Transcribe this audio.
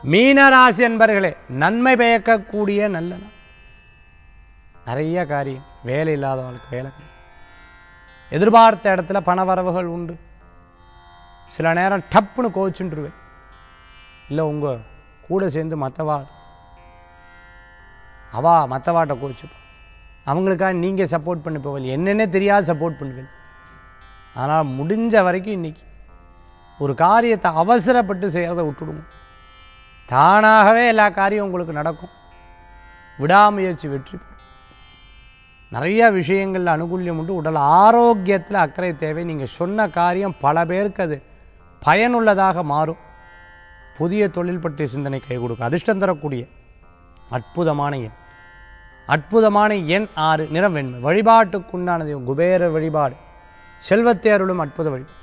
மீனராசி என்பர்களே நன்மை பயக்கக்கூடிய நல்ல நாள் நிறைய காரியம் வேலை இல்லாதவங்களுக்கு வேலை கிடைக்கும். எதிர்பார்த்த இடத்துல பணவரவுகள் உண்டு சில நேரம் டப்புன்னு கோச்சுன்றுவேன் இல்லை உங்கள் கூட சேர்ந்து மற்றவா அவா மற்றவாட்ட கோச்சுப்பா அவங்களுக்காக நீங்கள் சப்போர்ட் பண்ணி போவீங்க என்னென்ன தெரியாது சப்போர்ட் பண்ணுவீங்க ஆனால் முடிஞ்ச வரைக்கும் இன்றைக்கி ஒரு காரியத்தை அவசரப்பட்டு செய்கிறத விட்டுடுங்க தானாகவே எல்லா காரியம் உங்களுக்கு நடக்கும் விடாமுயற்சி வெற்றி பெறும். நிறைய விஷயங்களில் அனுகூல்யம் உண்டு உடல் ஆரோக்கியத்தில் அக்கறை தேவை நீங்கள் சொன்ன காரியம் பல பேருக்கு அது பயனுள்ளதாக மாறும் புதிய தொழில் பற்றிய சிந்தனை கை கொடுக்கும் அதிர்ஷ்டம் தரக்கூடிய அற்புதமான எண் அற்புதமான எண் ஆறு நிறம் வெண்மை வழிபாட்டுக்குண்டானது குபேர வழிபாடு செல்வத்தை அருளும் அற்புத வழி